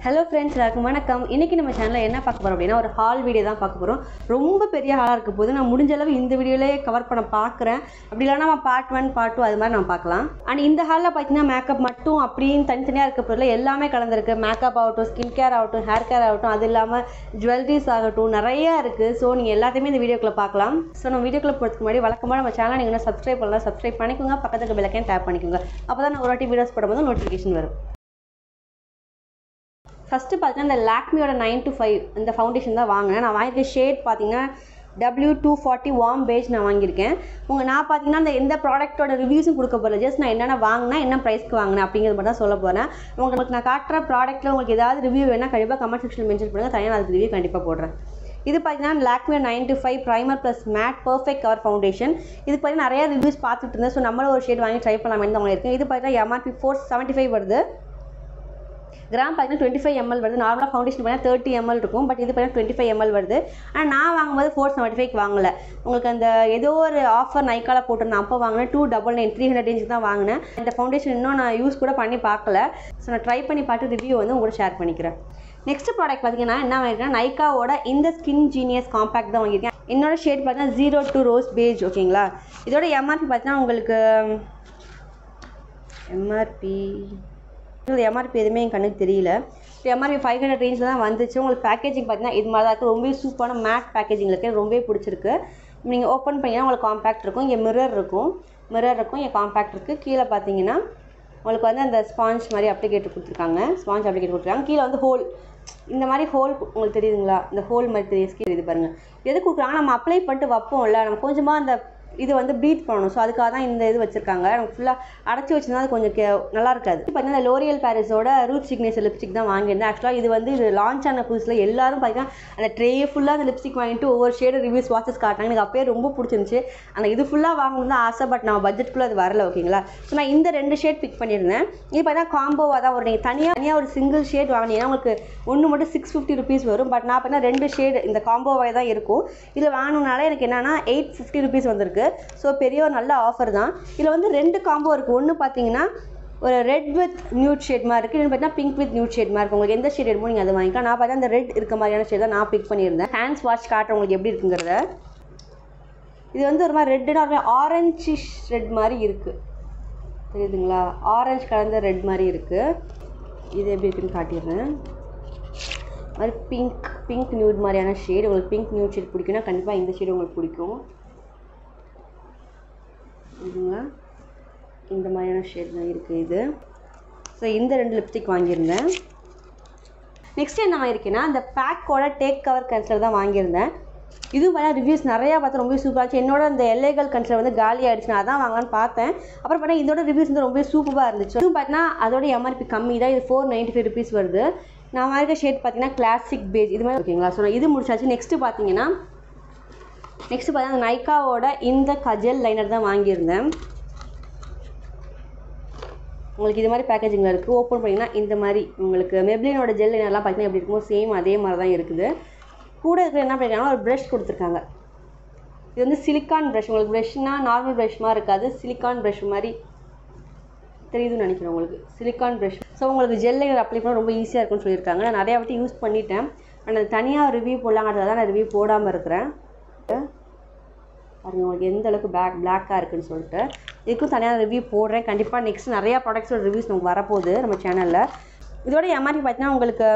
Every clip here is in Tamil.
ஹலோ ஃப்ரெண்ட்ஸ் எல்லாருக்கும் வணக்கம் இன்றைக்கி நம்ம சேனலில் என்ன பார்க்க போகிறோம் அப்படின்னா ஒரு ஹால் வீடியோ தான் பார்க்க போகிறோம் ரொம்ப பெரிய ஹாலாக இருக்க போது நான் முடிஞ்ச அளவு இந்த வீடியோலேயே கவர் பண்ண பார்க்குறேன் அப்படி இல்லைனா நம்ம பார்ட் ஒன் பார்ட் டூ அது மாதிரி நம்ம பார்க்கலாம் அண்ட் இந்த ஹாலில் பார்த்தீங்கன்னா மேக்கப் மட்டும் அப்படின்னு தனித்தனியாக இருக்க பொருள் எல்லாமே கலந்துருக்கு மேக்கப் ஆகட்டும் ஸ்கின் கேர் ஆகட்டும் ஹேர் கேர் ஆகட்டும் அது இல்லாமல் ஜுவல்லரிஸ் ஆகட்டும் நிறையா இருக்குது ஸோ நீங்கள் எல்லாத்தையுமே இந்த வீடியோக்குள்ளே பார்க்கலாம் ஸோ நம்ம வீடியோக்குள்ளே போகிறதுக்கு முன்னாடி வழக்கமாக நம்ம சேனல் நீங்கள் இன்னும் சப்ஸ்கிரைப் பண்ணலாம் சப்ஸ்கிரைப் பண்ணிக்கோங்க பக்கத்துக்கு பெல்லக்கேன் டேப் பண்ணிக்கோங்க அப்போ தான் நான் ஒரு வாட்டி வீடியோஸ் போடும்போது நோட்டிஃபிகேஷன் வரும் ஃபஸ்ட்டு பார்த்தீங்கன்னா இந்த லாக்மியோட நைன் to ஃபைவ் இந்த ஃபவுண்டேஷன் தான் வாங்கினேன் நான் வாங்கியிருக்க ஷேட் பார்த்தீங்கன்னா W two forty warm beige நான் வாங்கியிருக்கேன் உங்கள் நான் பார்த்தீங்கன்னா அந்த எந்த ப்ராடக்ட்டோட ரிவ்யூஸும் கொடுக்க போகிறேன் ஜஸ்ட் நான் என்னென்ன வாங்கினேன் என்ன ப்ரைஸ்க்கு வாங்கினேன் அப்படிங்கிறது மட்டும் தான் சொல்ல போகிறேன் உங்களுக்கு நான் காட்டுற ப்ராடக்ட்டில் உங்களுக்கு ஏதாவது ரிவ்யூ வேணால் கண்டிப்பாக கமெண்ட் செக்ஷனில் மென்ஷன் பண்ணுங்கள் தனியாக நான் அதுக்கு ரிவ்யூ கண்டிப்பாக போடுறேன் இது பார்த்தீங்கன்னா லாக்மியோ nine to five primer plus matte perfect cover foundation இதுக்கு பார்த்தீங்கன்னா நிறைய ரிவ்யூஸ் பார்த்துட்டு இருந்தேன் ஸோ நம்மளும் ஒரு ஷேட் வாங்கி ட்ரை பண்ணலாமே தான் இருக்கேன் இது பார்த்தீங்கன்னா எம்ஆர்பி ஃபோர் செவன்ட்டி ஃபைவ் வருது கிராம் பார்த்தீங்கன்னா டுவெண்ட்டி ஃபைவ் எம்எல் வருது நார்மலாக ஃபவுண்டேஷன் பார்த்தீங்கன்னா தேர்ட்டி எம்எல் இருக்கும் பட் இது பார்த்தீங்கன்னா டுவெண்ட்டி ஃபைவ் எம்எல் வருது ஆனால் நான் வாங்கும்போது ஃபோர் செவன்ட்டி ஃபைவ் வாங்கல உங்களுக்கு அந்த ஏதோ ஒரு ஆஃபர் நைக்கால போட்டிருந்தேன் அப்போ வாங்கினேன் two double nine three hundred ரேஞ்சுக்கு தான் வாங்கினேன் இந்த ஃபவுண்டேஷன் இன்னும் நான் யூஸ் கூட பண்ணி பார்க்கல ஸோ நான் ட்ரை பண்ணி பார்த்து ரிவ்யூ வந்து உங்களோட ஷேர் பண்ணிக்கிறேன் நெக்ஸ்ட் ப்ராடக்ட் பார்த்தீங்கன்னா என்ன வாங்கியிருக்கேன் நைக்காவோட இந்த ஸ்கின் ஜீனியஸ் காம்பேக்ட் தான் வாங்கியிருக்கேன் என்னோட ஷேட் பார்த்தீங்கன்னா ஜீரோ டூ ரோஸ் பேஜ் ஓகேங்களா இதோட எம்ஆர்பி பார்த்தீங்கன்னா உங்களுக்கு எம்ஆர்பி எம்ஆர்பி எதுவுமே என் கண்ணுக்கு தெரியல இப்போ எம்ஆர்பி ஃபைவ் ஹண்ட்ரட் ரேஞ்சில் தான் வந்துச்சு உங்களுக்கு பேக்கேஜிங் பார்த்தீங்கன்னா இது மாதிரி தான் இருக்குது ரொம்பவே சூப்பரான மேட் பேக்கேஜிங் இருக்குது ரொம்பவே பிடிச்சிருக்கு நீங்கள் ஓப்பன் பண்ணிங்கன்னா உங்களுக்கு காம்பேக்ட் இருக்கும் இங்கே மிரர் இருக்கும் மிரர் இருக்கும் இங்கே காம்பேக்ட் இருக்குது கீழே பார்த்தீங்கன்னா உங்களுக்கு வந்து அந்த ஸ்பாஞ்ச் மாதிரி அப்ளிகேட்டர் கொடுத்துருக்காங்க ஸ்பாஞ்ச் அப்ளிகேட்டர் கொடுத்துருக்காங்க கீழே வந்து ஹோல் இந்த மாதிரி ஹோல் உங்களுக்கு தெரியுதுங்களா இந்த ஹோல் மாதிரி தெரியும் ஸ்கீல் இது பாருங்கள் எது கொடுக்குறாங்க நம்ம அப்ளை பண்ணிட்டு வைப்போம்ல நம்ம கொஞ்சமாக அந்த இது வந்து ப்ரீத் பண்ணணும் ஸோ அதுக்காக தான் இந்த இது வச்சுருக்காங்க நமக்கு ஃபுல்லாக அடைச்சி வச்சிருந்தா அது கொஞ்சம் கே நல்லா இருக்காது பார்த்தீங்கன்னா லோரியல் பாரிஸோட ரூட் சிக்னேச்சர் லிப்ஸ்டிக் தான் வாங்கியிருந்தேன் ஆக்சுவலாக இது வந்து இது லான்ச் ஆன புதுசில் எல்லாரும் பார்த்தீங்கன்னா அந்த ட்ரே ஃபுல்லாக அந்த லிப்ஸ்டிக் வாங்கிட்டு ஒவ்வொரு ஷேடு ரிவ்யூஸ் வாட்சஸ் காட்டினாங்க எனக்கு அப்பயே ரொம்ப பிடிச்சிருந்துச்சு ஆனால் இது ஃபுல்லாக வாங்கணும் தான் ஆசை பட் நம்ம பட்ஜெட்குள்ளே அது வரல ஓகேங்களா ஸோ நான் இந்த ரெண்டு ஷேட் பிக் பண்ணியிருந்தேன் இது பார்த்தீங்கன்னா காம்போவாக தான் ஒரு நீங்கள் தனியாக தனியாக ஒரு சிங்கிள் ஷேட் வாங்கினீங்கன்னா உங்களுக்கு ஒன்று மட்டும் சிக்ஸ் ஃபிஃப்டி ருபீஸ் வரும் பட் நான் பார்த்தீங்கன்னா ரெண்டு ஷேடு இந்த காம்போவாக தான் இருக்கும் இதில் வாங்கணுனால எனக்கு என்னென்னா எயிட் ஃபிஃப்டி ருபீஸ் வந்திருக்கு ஸோ பெரிய ஒரு நல்ல ஆஃபர் தான் இதில் வந்து ரெண்டு காம்போ இருக்குது ஒன்று பார்த்தீங்கன்னா ஒரு ரெட் வித் நியூட் ஷேட் மாதிரி இருக்குது இன்னும் பார்த்தீங்கன்னா பிங்க் வித் நியூட் ஷேட் மாதிரி இருக்கும் உங்களுக்கு எந்த ஷேட் எடுமோ நீங்கள் அதை வாங்கிக்கலாம் நான் பார்த்தா அந்த ரெட் இருக்க மாதிரியான ஷேட் தான் நான் பிக் பண்ணியிருந்தேன் ஹேண்ட்ஸ் வாஷ் காட்டுறேன் உங்களுக்கு எப்படி இருக்குங்கிறத இது வந்து ஒரு மாதிரி ரெட்டுனா ஒரு மாதிரி ஆரஞ்சு ரெட் மாதிரி இருக்குது தெரியுதுங்களா ஆரஞ்சு கலந்த ரெட் மாதிரி இருக்குது இது எப்படி இருக்குன்னு காட்டிடுறேன் மாதிரி பிங்க் பிங்க் நியூட் மாதிரியான ஷேடு உங்களுக்கு பிங்க் நியூட் ஷேட் பிடிக்கும்னா கண்டிப்பாக இந்த ஷேடு உங்களுக்கு பிடிக்கும் இதுங்க இந்த மாதிரியான ஷேட் தான் இருக்குது இது ஸோ இந்த ரெண்டு லிப்ஸ்டிக் வாங்கியிருந்தேன் நெக்ஸ்ட் என்ன வாங்கியிருக்கேன்னா அந்த பேக்கோட டேக் கவர் கன்சிலர் தான் வாங்கியிருந்தேன் இதுவும் பார்த்தா ரிவ்யூஸ் நிறையா பார்த்து ரொம்ப சூப்பராக இருந்துச்சு என்னோட அந்த எல்லைகள் கன்சிலர் வந்து காலி ஆயிடுச்சு நான் அதான் வாங்கலான்னு பார்த்தேன் அப்புறம் பார்த்தா இதோட ரிவ்யூஸ் வந்து ரொம்ப சூப்பராக இருந்துச்சு இதுவும் பார்த்தீங்கன்னா அதோட எம்ஆர்பி கம்மி தான் இது ஃபோர் நைன்ட்டி ஃபைவ் ருபீஸ் வருது நான் வாங்கிற ஷேட் பார்த்தீங்கன்னா கிளாசிக் பேஜ் இது மாதிரி ஓகேங்களா ஸோ நான் இது முடிச்சாச்சு நெக்ஸ்ட்டு பார்த்தீங்கன்னா நெக்ஸ்ட் பார்த்தீங்கன்னா நைக்காவோட இந்த கஜல் லைனர் தான் வாங்கியிருந்தேன் உங்களுக்கு இது மாதிரி பேக்கேஜிங்கில் இருக்குது ஓப்பன் பண்ணிங்கன்னா இந்த மாதிரி உங்களுக்கு மெப்ளினோட ஜெல் லைனர்லாம் பார்த்தீங்கன்னா எப்படி இருக்குமோ சேம் அதே மாதிரி தான் இருக்குது கூட இருக்கிற என்ன பண்ணிருக்காங்கன்னா ஒரு ப்ரஷ் கொடுத்துருக்காங்க இது வந்து சிலிக்கான் ப்ரஷ் உங்களுக்கு ப்ரஷ்னால் நார்மல் ப்ரஷ் மாதிரி இருக்காது சிலிக்கான் ப்ரஷ் மாதிரி தெரியுதுன்னு நினைக்கிறேன் உங்களுக்கு சிலிக்கான் ப்ரஷ் ஸோ உங்களுக்கு ஜெல் லைனர் அப்ளை பண்ண ரொம்ப ஈஸியாக இருக்குன்னு சொல்லியிருக்காங்க நான் நிறையா வாட்டி யூஸ் பண்ணிட்டேன் அண்ட் அது தனியாக ரிவ்யூ போடலாங்கிறத தான் நான் ரிவ்யூ போடாமல் இருக்கிறேன் பாருங்க உங்களுக்கு எந்த அளவுக்கு பேக் பிளாக்காக இருக்குன்னு சொல்லிட்டு இதுக்கும் தனியாக ரிவ்யூ போடுறேன் கண்டிப்பாக நெக்ஸ்ட் நிறையா ப்ராடக்ட்ஸோட ரிவ்யூஸ் நமக்கு வரப்போகுது நம்ம சேனலில் இதோட எம்ஆர்பி பார்த்தீங்கன்னா உங்களுக்கு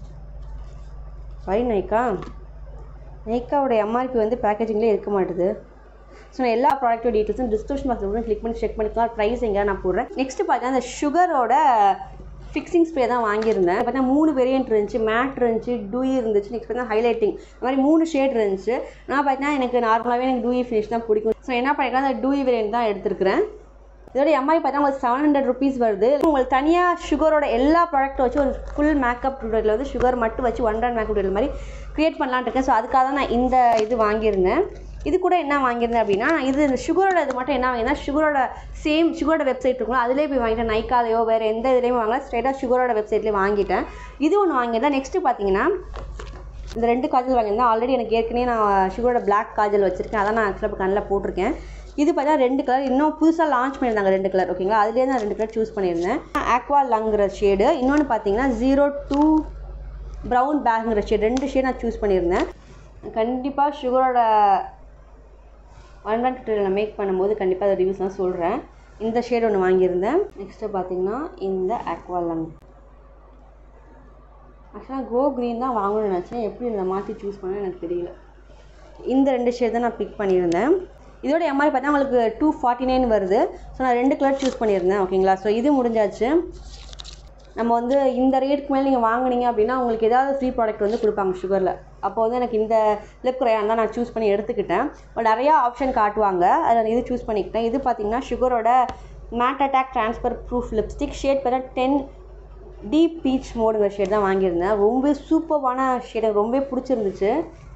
வை நைக்கா நைக்காவோட எம்ஆர்பி வந்து பேக்கேஜிங்லேயே இருக்க மாட்டுது ஸோ நான் எல்லா ப்ராடக்ட்டோட டீட்டெயில்ஸும் டிஸ்கிரிப்ஷன் பாக்ஸில் கிளிக் பண்ணி செக் பண்ணிக்கலாம் ப்ரைஸ் எங்கே நான் போடுறேன் நெக்ஸ்ட் பார்த்தீங்கன்னா அந்த சுகரோட ஃபிக்ஸிங் ஸ்ப்ரே தான் வாங்கியிருந்தேன் பார்த்தீங்கன்னா மூணு வேரியன்ட் இருந்துச்சு மேட் இருந்துச்சு டூயி இருந்துச்சு நெக்ஸ்ட் பார்த்தீங்கன்னா ஹைலைட்டிங் இந்த மாதிரி மூணு ஷேட் இருந்துச்சு நான் பார்த்தீங்கன்னா எனக்கு நார்மலாகவே எனக்கு டூயி ஃபினிஷ் தான் பிடிக்கும் ஸோ என்ன பண்ணிக்கலாம் அந்த டூயி வேரியன்ட் தான் எடுத்துருக்கிறேன் இதோட எம்ஐ பார்த்தா உங்களுக்கு செவன் ஹண்ட்ரட் ருபீஸ் வருது உங்களுக்கு தனியாக சுகரோட எல்லா ப்ராடக்ட்டும் வச்சு ஒரு ஃபுல் மேக்கப் டுடரில் வந்து சுகர் மட்டும் வச்சு ஒன் ஹண்ட்ரட் மேக்கப் டுடர் மாதிரி க்ரியேட் பண்ணலான்னு இருக்கேன் ஸோ அதுக்காக தான் நான் இந்த இது வாங்கியிருந்தேன் இது கூட என்ன வாங்கியிருந்தேன் அப்படின்னா இது இந்த சுகரோட இது மட்டும் என்ன வாங்கினா சுகரோட சேம் சுகரோட வெப்சைட் இருக்கும் அதிலே போய் வாங்கிட்டேன் நைக்காலையோ வேறு எந்த இதுலேயும் வாங்கல ஸ்ட்ரைட்டாக சுகரோட வெப்சைட்லேயே வாங்கிட்டேன் இது ஒன்று வாங்கியிருந்தேன் நெக்ஸ்ட்டு பார்த்தீங்கன்னா இந்த ரெண்டு காஜல் வாங்கியிருந்தேன் ஆல்ரெடி எனக்கு ஏற்கனவே நான் சுகரோட பிளாக் காஜல் வச்சுருக்கேன் அதான் நான் ஆக்சுவலாக கண்ணில் போட்டிருக்கேன் இது பார்த்தா ரெண்டு கலர் இன்னும் புதுசாக லான்ச் பண்ணியிருந்தாங்க ரெண்டு கலர் ஓகேங்களா அதுலேயே நான் ரெண்டு கலர் சூஸ் பண்ணியிருந்தேன் ஆக்வா லங்கிற ஷேடு இன்னொன்று பார்த்தீங்கன்னா ஜீரோ டூ ப்ரௌன் பேக்குங்கிற ஷேட் ரெண்டு ஷேட் நான் சூஸ் பண்ணியிருந்தேன் கண்டிப்பாக சுகரோட ஒன் ஒன் டுட்டோரியல் மேக் பண்ணும்போது கண்டிப்பாக அதை ரிவ்யூஸ்லாம் சொல்கிறேன் இந்த ஷேட் ஒன்று வாங்கியிருந்தேன் நெக்ஸ்ட்டு பார்த்தீங்கன்னா இந்த அக்வாலங் ஆக்சுவலாக கோ க்ரீன் தான் வாங்கணும்னு நினச்சேன் எப்படி இதை மாற்றி சூஸ் பண்ண எனக்கு தெரியல இந்த ரெண்டு ஷேட் தான் நான் பிக் பண்ணியிருந்தேன் இதோட எம்ஆர்பி பார்த்தா உங்களுக்கு டூ ஃபார்ட்டி நைன் வருது ஸோ நான் ரெண்டு கலர் சூஸ் பண்ணியிருந்தேன் ஓகேங்களா ஸோ இது முடிஞ்சாச்சு நம்ம வந்து இந்த ரேட்டுக்கு மேலே நீங்கள் வாங்குனீங்க அப்படின்னா உங்களுக்கு ஏதாவது ஃப்ரீ ப்ராடக்ட் வந்து கொடுப்பாங்க சுகரில் அப்போ வந்து எனக்கு இந்த லிப் குறையான் தான் நான் சூஸ் பண்ணி எடுத்துக்கிட்டேன் பட் நிறையா ஆப்ஷன் காட்டுவாங்க அதில் நான் இது சூஸ் பண்ணிக்கிட்டேன் இது பார்த்தீங்கன்னா சுகரோட matte attack transfer proof lipstick shade பார்த்தா டென் டீப் பீச் மோடுங்கிற ஷேட் தான் வாங்கியிருந்தேன் ரொம்ப சூப்பரான ஷேட் எனக்கு ரொம்பவே பிடிச்சிருந்துச்சு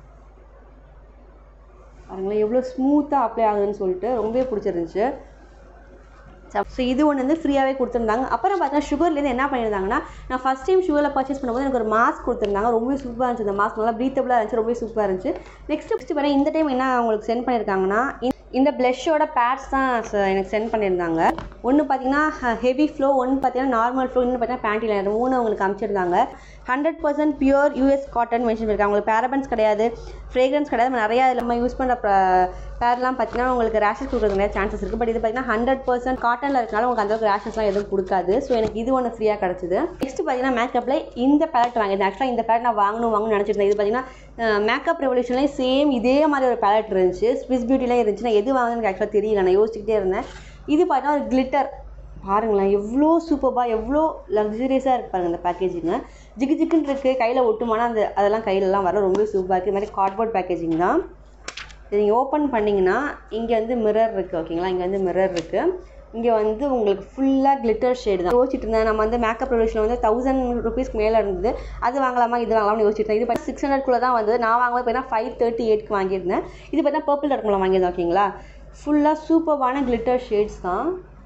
பாருங்களேன் எவ்வளோ ஸ்மூத்தாக அப்ளை ஆகுதுன்னு சொல்லிட்டு ரொம்பவே பிடிச்சிருந்துச்சு ஸோ இது ஒன்று வந்து ஃப்ரீயாகவே கொடுத்துருந்தாங்க அப்புறம் பார்த்தீங்கன்னா சுகர்லேருந்து என்ன பண்ணியிருந்தாங்கன்னா நான் ஃபஸ்ட் டைம் சுகரில் பர்ச்சேஸ் பண்ணும்போது எனக்கு ஒரு மாஸ்க் கொடுத்துருந்தாங்க ரொம்பவே சூப்பராக இருந்துச்சு இந்த மாஸ்க் நல்லா ப்ரீத்தபிளாக இருந்துச்சு ரொம்பவே சூப்பராக இருந்துச்சு நெக்ஸ்ட் நெக்ஸ்ட் பார்த்தா இந்த டைம் என்ன உங்களுக்கு சென்ட் பண்ணியிருக்காங்கன்னா இந்த ப்ளஷோட பேட்ஸ் தான் ச- எனக்கு சென்ட் பண்ணியிருந்தாங்க ஒன்று பார்த்தீங்கன்னா ஹெவி ஃப்ளோ ஒன்று பார்த்தீங்கன்னா நார்மல் ஃப்ளோ இன்னும் பார்த்தீங்கன்னா பேண்டி லைனர் மூணு அவங்களுக்கு அமைச்சிருந்தாங்க hundred percent pure US cotton mention பண்ணியிருக்காங்க உங்களுக்கு பேரபன்ஸ் கிடையாது ஃப்ரேக்ரன்ஸ் கிடையாது நம்ம நிறையா இதில் நம்ம யூஸ் பண்ணுற பேர்லாம் பார்த்தீங்கன்னா உங்களுக்கு ரேஷஸ் கொடுக்குறது நிறைய சான்சஸ் இருக்குது பட் இது பார்த்தீங்கன்னா ஹண்ட்ரட் பர்சன்ட் காட்டனில் இருக்கனால உங்களுக்கு அந்த அளவுக்கு ரேஷஸ்லாம் எதுவும் கொடுக்காது ஸோ எனக்கு இது ஒன்று ஃப்ரீயாக கிடச்சிது நெக்ஸ்ட் பார்த்தீங்கன்னா மேக்கப்பில் இந்த பேலட் வாங்கியிருந்தேன் ஆக்சுவலாக இந்த பேலட் நான் வாங்கணும் வாங்கணும்னு நினச்சிருந்தேன் இது பார்த்தீங்கன்னா மேக்கப் ரெவல்யூஷன்லேயும் சேம் இதே மாதிரி ஒரு பேலட் இருந்துச்சு ஸ்விஸ் பியூட்டிலையும் இருந்துச்சு நான் எது வாங்கணும்னு எனக்கு ஆக்சுவலாக தெரியல நான் யோசிச்சுக்கிட்டே இருந்தேன் இது பார்த்தீங்கன்னா ஒரு கிளிட்டர் பாருங்களேன் எவ்வளோ சூப்பராக எவ்வளோ லக்ஸுரியஸாக இருக்கு பாருங்க இந்த பேக்கேஜிங்க ஜிகு ஜிக்குன்னு இருக்குது கையில் ஒட்டுமானா அந்த அதெல்லாம் கையிலலாம் வர ரொம்ப சூப்பராக இருக்குது இது மாதிரி கார்ட்போர்ட் பேக்கேஜிங் தான் இது நீங்கள் ஓப்பன் பண்ணிங்கன்னா இங்கே வந்து மிரர் இருக்குது ஓகேங்களா இங்கே வந்து மிரர் இருக்குது இங்கே வந்து உங்களுக்கு ஃபுல்லாக கிளிட்டர் ஷேடு தான் யோசிச்சுட்டு இருந்தேன் நம்ம வந்து மேக்கப் ப்ரொடக்ஷன் வந்து தௌசண்ட் ருபீஸ்க்கு மேலே இருந்தது அது வாங்கலாமா இது வாங்கலாம்னு யோசிச்சுட்டு இருந்தேன் இது பார்த்தா சிக்ஸ் ஹண்ட்ரட்குள்ளே தான் வந்தது நான் வாங்கும்போது பார்த்தீங்கன்னா ஃபைவ் தேர்ட்டி எயிட்க்கு வாங்கியிருந்தேன் இது பார்த்தா பர்பிள் இருக்கும்ல வாங்கியிருந்தேன் ஓகேங்களா ஃபுல்லாக சூப்பர்வான கிளிட்டர் ஷேட்ஸ் தான்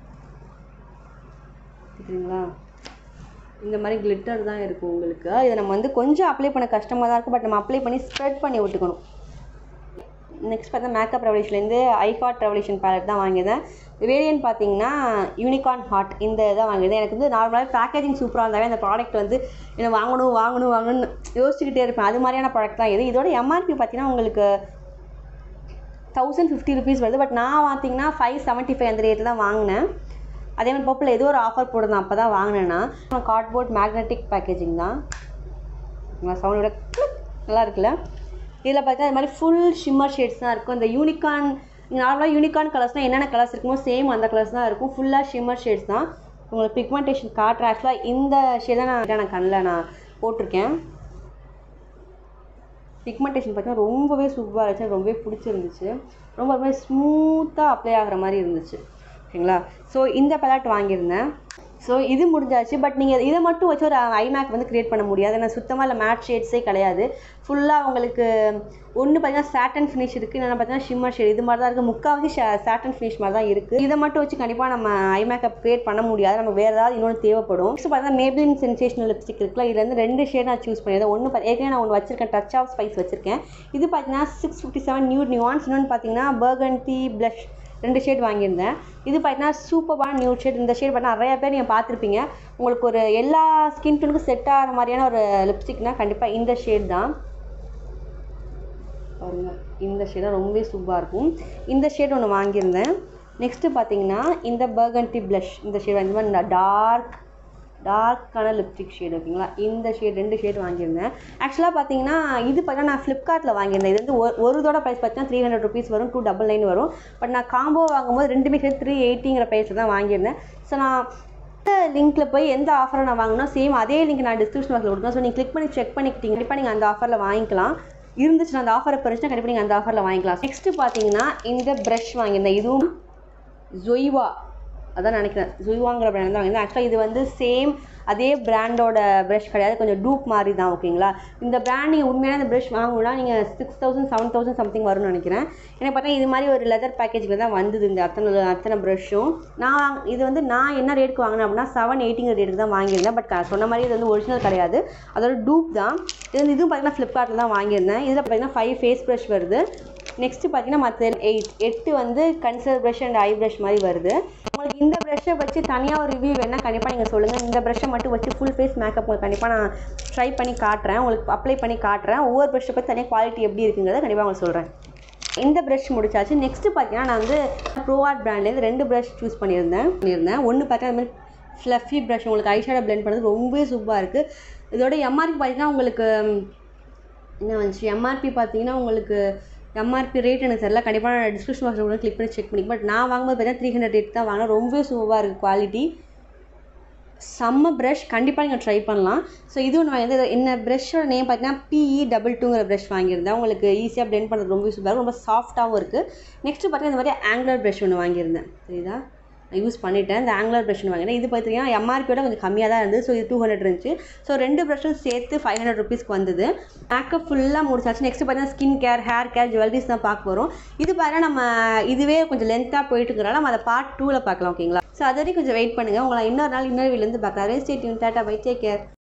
சரிங்களா இந்த மாதிரி கிளிட்டர் தான் இருக்கும் உங்களுக்கு இதை நம்ம வந்து கொஞ்சம் அப்ளை பண்ண கஷ்டமாக தான் இருக்கும் பட் நம்ம அப்ளை பண்ணி ஸ்ப்ரெட் பண்ணி விட்டுக்கணும் நெக்ஸ்ட் பார்த்தா மேக்கப் ரெவல்யூஷன்லேருந்து ஐகாட் ரெவல்யூஷன் பேலட் தான் வாங்கியிருந்தேன் வேரியன்ட் பார்த்தீங்கன்னா யூனிகார்ன் ஹாட் இந்த இதை வாங்கியிருந்தேன் எனக்கு வந்து நார்மலாக பேக்கேஜிங் சூப்பராக இருந்தாவே அந்த ப்ராடக்ட் வந்து என்ன வாங்கணும் வாங்கணும் வாங்கணும்னு யோசிச்சுக்கிட்டே இருப்பேன் அது மாதிரியான ப்ராடக்ட் தான் இது இதோட எம்ஆர்பி பார்த்தீங்கன்னா உங்களுக்கு தௌசண்ட் ஃபிஃப்டி ருபீஸ் வருது பட் நான் பார்த்தீங்கன்னா ஃபைவ் செவன்ட்டி ஃபைவ் அந்த ரேட்டில் தான் வாங்கினேன் அதே மாதிரி பர்பிள் ஏதோ ஒரு ஆஃபர் போட்டிருந்தேன் அப்போ தான் வாங்கினேன்னா கார்ட்போர்ட் மேக்னெட்டிக் பேக்கேஜிங் தான் சவுண்டோட நல்லா இருக்குல்ல இதில் பார்த்தா இது மாதிரி ஃபுல் ஷிம்மர் ஷேட்ஸ் தான் இருக்கும் இந்த யூனிகான் நார்மலாக யூனிகான் கலர்ஸ்னால் என்னென்ன கலர்ஸ் இருக்குமோ சேம் அந்த கலர்ஸ் தான் இருக்கும் ஃபுல்லாக ஷிம்மர் ஷேட்ஸ் தான் உங்களுக்கு பிக்மெண்டேஷன் காட்டுறேன் ஆக்சுவலாக இந்த ஷேட் தான் நான் நான் கண்ணில் நான் போட்டிருக்கேன் பிக்மெண்டேஷன் பார்த்தீங்கன்னா ரொம்பவே சூப்பராக இருந்துச்சு எனக்கு ரொம்பவே பிடிச்சிருந்துச்சு ரொம்ப ரொம்ப ஸ்மூத்தாக அப்ளை ஆகிற மாதிரி இருந்துச்சு ஓகேங்களா ஸோ இந்த பலாட் வாங்கியிருந்தேன் ஸோ இது முடிஞ்சாச்சு பட் நீங்கள் இதை மட்டும் வச்சு ஒரு ஐமேக் வந்து க்ரியேட் பண்ண முடியாது ஏன்னா சுத்தமாக இல்லை மேட் ஷேட்ஸே கிடையாது ஃபுல்லாக உங்களுக்கு ஒன்று பார்த்தீங்கன்னா சாட்டன் ஃபினிஷ் இருக்குது இன்னொன்று பார்த்தீங்கன்னா ஷிம்மர் ஷேட் இது மாதிரி தான் இருக்குது முக்கால்வாசி சாட்டன் ஃபினிஷ் மாதிரி தான் இருக்குது இதை மட்டும் வச்சு கண்டிப்பாக நம்ம ஐ மேக்கப் க்ரியேட் பண்ண முடியாது நம்ம வேறு ஏதாவது இன்னொன்று தேவைப்படும் நெக்ஸ்ட் பார்த்தீங்கன்னா மேபிளின் சென்சேஷனல் லிப்ஸ்டிக் இருக்குல்ல இதுலேருந்து ரெண்டு ஷேட் நான் சூஸ் பண்ணியிருந்தேன் ஒன்று பார்த்து ஏற்கனவே நான் ஒன்று வச்சிருக்கேன் டச் ஆஃப் ஸ்பைஸ் வச்சிருக்கேன் இது பார்த்தீங்கன்னா six fifty seven new nuance இன்னொன்று பார்த்தீங்கன்னா பர்கன்டி ப்ளஷ் ரெண்டு ஷேட் வாங்கியிருந்தேன் இது பார்த்தீங்கன்னா சூப்பரான நியூ ஷேட் இந்த ஷேட் பார்த்தா நிறைய பேர் நீங்கள் பார்த்துருப்பீங்க உங்களுக்கு ஒரு எல்லா ஸ்கின் டோனுக்கும் செட் ஆகிற மாதிரியான ஒரு லிப்ஸ்டிக்னால் கண்டிப்பாக இந்த ஷேட் தான் பாருங்க இந்த ஷேட் தான் ரொம்பவே சூப்பராக இருக்கும் இந்த ஷேட் ஒன்று வாங்கியிருந்தேன் நெக்ஸ்ட்டு பார்த்தீங்கன்னா இந்த பர்கன்டி ப்ளஷ் இந்த ஷேட் இந்த மாதிரி டார்க் டார்க்கான லிப்ஸ்டிக் ஷேட் ஓகேங்களா இந்த ஷேட் ரெண்டு ஷேட் வாங்கியிருந்தேன் ஆக்சுவலாக பார்த்தீங்கன்னா இது பார்த்தீங்கன்னா நான் ஃப்ளிப்கார்ட்டில் வாங்கியிருந்தேன் இது வந்து ஒரு ஒரு இதோட ப்ரைஸ் பார்த்தீங்கன்னா த்ரீ ஹண்ட்ரட் ருபீஸ் வரும் டூ டபுள் நைன் வரும் பட் நான் காம்போ வாங்கும்போது ரெண்டுமே சேர்த்து த்ரீ எயிட்டிங்கிற ப்ரைஸில் தான் வாங்கியிருந்தேன் ஸோ நான் எந்த லிங்க்கில் போய் எந்த ஆஃபரை நான் வாங்கினோ சேம் அதே லிங்க் நான் டிஸ்கிரிப்ஷன் பாக்ஸில் கொடுத்தேன் ஸோ நீங்கள் கிளிக் பண்ணி செக் பண்ணிக்கிட்டீங்க கண்டிப்பாக நீங்கள் அந்த ஆஃபரில் வாங்கிக்கலாம் இருந்துச்சுன்னா அந்த ஆஃபரை பறிச்சுன்னா கண்டிப்பாக நீங்கள் அந்த ஆஃபரில் வாங்கிக்கலாம் நெக்ஸ்ட்டு பார்த்தீங்கன்னா இந்த ப்ரஷ் வாங்கியிருந்தேன் இதுவும் ஜொய்வா அதான் நினைக்கிறேன் ஜுய்வாங்கிற பிராண்ட் தான் வாங்கியிருந்தேன் ஆக்சுவலாக இது வந்து சேம் அதே பிராண்டோட ப்ரஷ் கிடையாது கொஞ்சம் டூப் மாதிரி தான் ஓகேங்களா இந்த பிராண்ட் நீங்கள் உண்மையான இந்த ப்ரஷ் வாங்கணும்னா நீங்கள் six thousand seven thousand something வரும்னு நினைக்கிறேன் எனக்கு பார்த்தா இது மாதிரி ஒரு லெதர் பேக்கேஜில் தான் வந்தது இந்த அத்தனை அத்தனை ப்ரஷ்ஷும் நான் வாங்க இது வந்து நான் என்ன ரேட்டுக்கு வாங்கினேன் அப்படின்னா செவன் எயிட்டிங்கிற ரேட்டுக்கு தான் வாங்கியிருந்தேன் பட் சொன்ன மாதிரி இது வந்து ஒரிஜினல் கிடையாது அதோட டூப் தான் இது வந்து இதுவும் பார்த்தீங்கன்னா ஃப்ளிப்கார்ட்டில் தான் வாங்கியிருந்தேன் இதில் பார்த்தீங்கன்னா ஃபைவ் ஃபேஸ் ப்ரஷ் வருது நெக்ஸ்ட்டு பார்த்தீங்கன்னா மற்ற எயிட் எட்டு வந்து concealer brush and eye brush மாதிரி வருது உங்களுக்கு இந்த ப்ரஷ்ஷை வச்சு தனியாக ஒரு ரிவ்யூ வேணால் கண்டிப்பாக நீங்கள் சொல்லுங்கள் இந்த ப்ரஷ்ஷை மட்டும் வச்சு ஃபுல் ஃபேஸ் மேக்கப் உங்களுக்கு கண்டிப்பாக நான் ட்ரை பண்ணி காட்டுறேன் உங்களுக்கு அப்ளை பண்ணி காட்டுறேன் ஒவ்வொரு ப்ரஷ்ஷை பற்றி தனியாக குவாலிட்டி எப்படி இருக்குங்கிறத கண்டிப்பாக உங்களுக்கு சொல்கிறேன் இந்த ப்ரஷ் முடிச்சாச்சு நெக்ஸ்ட்டு பார்த்தீங்கன்னா நான் வந்து ப்ரோ ஆர்ட் பிராண்ட்லேருந்து ரெண்டு ப்ரஷ் சூஸ் பண்ணியிருந்தேன் பண்ணியிருந்தேன் ஒன்று பார்த்தீங்கன்னா அது மாதிரி ஃப்ளஃபி ப்ரஷ் உங்களுக்கு ஐஷேடோ பிளெண்ட் பண்ணுறது ரொம்பவே சூப்பராக இருக்குது இதோட எம்ஆர்பி பார்த்தீங்கன்னா உங்களுக்கு என்ன வந்துச்சு எம்ஆர்பி பார்த்தீங்கன்னா உங்களுக்கு எம்ஆர்பி ரேட் எனக்கு தெரியல கண்டிப்பாக நான் டிஸ்கிரிப்ஷன் பாக்ஸில் கூட கிளிக் பண்ணி செக் பண்ணி பட் நான் வாங்கும்போது பார்த்தீங்கன்னா த்ரீ ஹண்ட்ரட் ரேட் தான் வாங்கினேன் ரொம்பவே சூப்பராக இருக்குது குவாலிட்டி செம்ம ப்ரஷ் கண்டிப்பாக நீங்கள் ட்ரை பண்ணலாம் ஸோ இது ஒன்று வந்து என்ன ப்ரஷ்ஷோட நேம் பார்த்தீங்கன்னா பிஇ டபுள் டூங்கிற ப்ரஷ் வாங்கியிருந்தேன் உங்களுக்கு ஈஸியாக blend பண்ணுறது ரொம்ப சூப்பராக ரொம்ப சாஃப்ட்டாகவும் இருக்குது நெக்ஸ்ட்டு பார்த்தீங்கன்னா இந்த மாதிரி ஆங்குலர் ப்ரஷ் ஒன்று வாங்கியிருந்தேன் சரிதா நான் யூஸ் பண்ணிட்டேன் இந்த ஆங்குலர் ப்ரஷ் வாங்கினேன் இது பார்த்தீங்கன்னா எம்ஆர்பியோட கொஞ்சம் கம்மியாக தான் இருந்தது ஸோ இது டூ ஹண்ட்ரட் இருந்துச்சு ஸோ ரெண்டு ப்ரஷ்ஷும் சேர்த்து ஃபைவ் ஹண்ட்ரட் ருபீஸ்க்கு வந்தது மேக்கப் ஃபுல்லாக முடிச்சாச்சு நெக்ஸ்ட் பார்த்தீங்கன்னா skin care hair care jewelleries தான் பார்க்க போகிறோம் இது பார்த்தீங்கன்னா நம்ம இதுவே கொஞ்சம் லென்த்தாக போயிட்டு இருக்கிறனால நம்ம அதை பார்ட் டூவில் பார்க்கலாம் ஓகேங்களா ஸோ அது வரைக்கும் கொஞ்சம் வெயிட் பண்ணுங்கள் உங்களை இன்னொரு நாள் இன்னொரு வீலேருந்து பார்க்கலாம் ரேஸ்டேட் டாட்டா பை டேக் கேர்